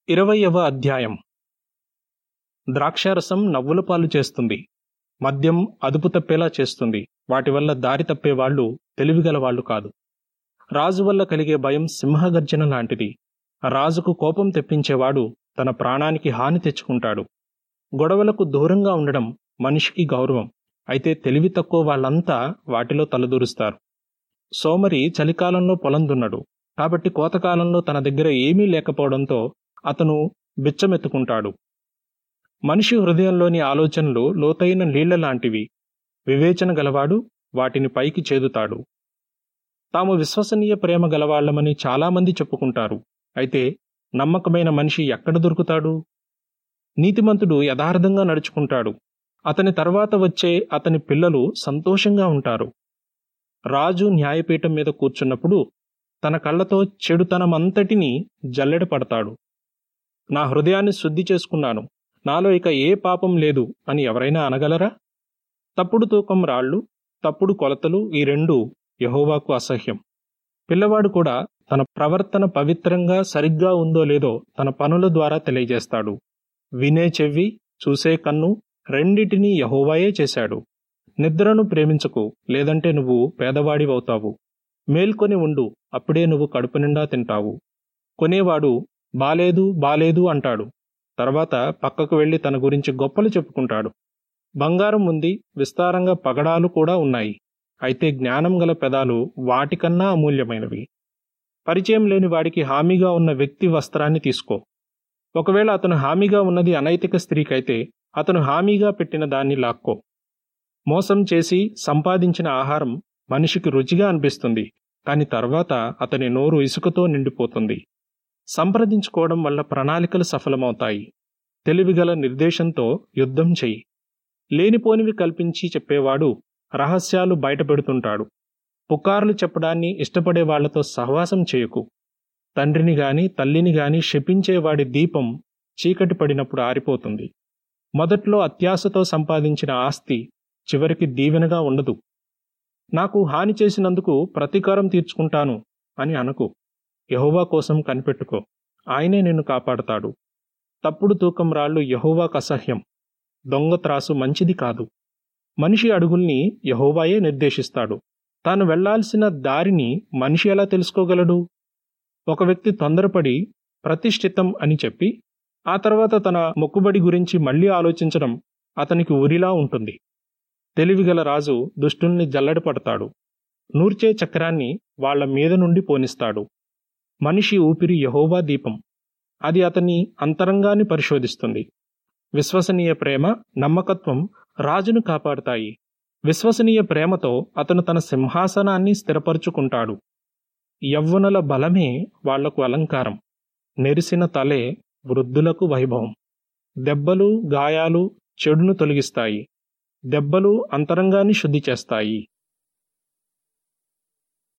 ఇరవయవ అధ్యాయం ద్రాక్షారసం నవ్వుల పాలు చేస్తుంది మద్యం అదుపు తప్పేలా చేస్తుంది వాటి వల్ల దారి తప్పేవాళ్ళు తెలివిగల వాళ్ళు కాదు రాజు వల్ల కలిగే భయం సింహగర్జన లాంటిది రాజుకు కోపం తెప్పించేవాడు తన ప్రాణానికి హాని తెచ్చుకుంటాడు గొడవలకు దూరంగా ఉండడం మనిషికి గౌరవం అయితే తెలివి తక్కువ వాళ్ళంతా వాటిలో తలదూరుస్తారు సోమరి చలికాలంలో పొలం దున్నడు కాబట్టి కోతకాలంలో తన దగ్గర ఏమీ లేకపోవడంతో అతను బిచ్చమెత్తుకుంటాడు మనిషి హృదయంలోని ఆలోచనలు లోతైన నీళ్ల లాంటివి వివేచన గలవాడు వాటిని పైకి చేదుతాడు తాము విశ్వసనీయ ప్రేమ గలవాళ్లమని చాలామంది చెప్పుకుంటారు అయితే నమ్మకమైన మనిషి ఎక్కడ దొరుకుతాడు నీతిమంతుడు యథార్థంగా నడుచుకుంటాడు అతని తర్వాత వచ్చే అతని పిల్లలు సంతోషంగా ఉంటారు రాజు న్యాయపీఠం మీద కూర్చున్నప్పుడు తన కళ్ళతో చెడుతనమంతటినీ జల్లెడ పడతాడు నా హృదయాన్ని శుద్ధి చేసుకున్నాను నాలో ఇక ఏ పాపం లేదు అని ఎవరైనా అనగలరా తప్పుడు తూకం రాళ్ళు తప్పుడు కొలతలు ఈ రెండు యహోవాకు అసహ్యం పిల్లవాడు కూడా తన ప్రవర్తన పవిత్రంగా సరిగ్గా ఉందో లేదో తన పనుల ద్వారా తెలియజేస్తాడు వినే చెవి చూసే కన్ను రెండిటినీ యహోవాయే చేశాడు నిద్రను ప్రేమించకు లేదంటే నువ్వు పేదవాడివవుతావు మేల్కొని ఉండు అప్పుడే నువ్వు కడుపు నిండా తింటావు కొనేవాడు బాలేదు బాలేదు అంటాడు తర్వాత పక్కకు వెళ్లి తన గురించి గొప్పలు చెప్పుకుంటాడు బంగారం ఉంది విస్తారంగా పగడాలు కూడా ఉన్నాయి అయితే జ్ఞానం గల పెదాలు వాటికన్నా అమూల్యమైనవి పరిచయం లేని వాడికి హామీగా ఉన్న వ్యక్తి వస్త్రాన్ని తీసుకో ఒకవేళ అతను హామీగా ఉన్నది అనైతిక స్త్రీకైతే అతను హామీగా పెట్టిన దాన్ని లాక్కో మోసం చేసి సంపాదించిన ఆహారం మనిషికి రుచిగా అనిపిస్తుంది కాని తర్వాత అతని నోరు ఇసుకతో నిండిపోతుంది సంప్రదించుకోవడం వల్ల ప్రణాళికలు సఫలమవుతాయి తెలివిగల నిర్దేశంతో యుద్ధం చెయ్యి లేనిపోనివి కల్పించి చెప్పేవాడు రహస్యాలు బయటపెడుతుంటాడు పుకార్లు చెప్పడాన్ని ఇష్టపడే వాళ్లతో సహవాసం చేయకు తండ్రిని గాని తల్లిని గాని శపించేవాడి దీపం చీకటి పడినప్పుడు ఆరిపోతుంది మొదట్లో అత్యాశతో సంపాదించిన ఆస్తి చివరికి దీవెనగా ఉండదు నాకు హాని చేసినందుకు ప్రతీకారం తీర్చుకుంటాను అని అనకు యహోవా కోసం కనిపెట్టుకో ఆయనే నిన్ను కాపాడతాడు తప్పుడు తూకం రాళ్ళు యహోవాకు అసహ్యం దొంగ త్రాసు మంచిది కాదు మనిషి అడుగుల్ని యహోవాయే నిర్దేశిస్తాడు తాను వెళ్లాల్సిన దారిని మనిషి ఎలా తెలుసుకోగలడు ఒక వ్యక్తి తొందరపడి ప్రతిష్ఠితం అని చెప్పి ఆ తర్వాత తన మొక్కుబడి గురించి మళ్లీ ఆలోచించడం అతనికి ఉరిలా ఉంటుంది తెలివిగల రాజు దుష్టుల్ని జల్లెడపడతాడు నూర్చే చక్రాన్ని వాళ్ల మీద నుండి పోనిస్తాడు మనిషి ఊపిరి యహోవా దీపం అది అతని అంతరంగాన్ని పరిశోధిస్తుంది విశ్వసనీయ ప్రేమ నమ్మకత్వం రాజును కాపాడుతాయి విశ్వసనీయ ప్రేమతో అతను తన సింహాసనాన్ని స్థిరపరుచుకుంటాడు యవ్వనుల బలమే వాళ్లకు అలంకారం నెరిసిన తలే వృద్ధులకు వైభవం దెబ్బలు గాయాలు చెడును తొలగిస్తాయి దెబ్బలు అంతరంగాన్ని శుద్ధి చేస్తాయి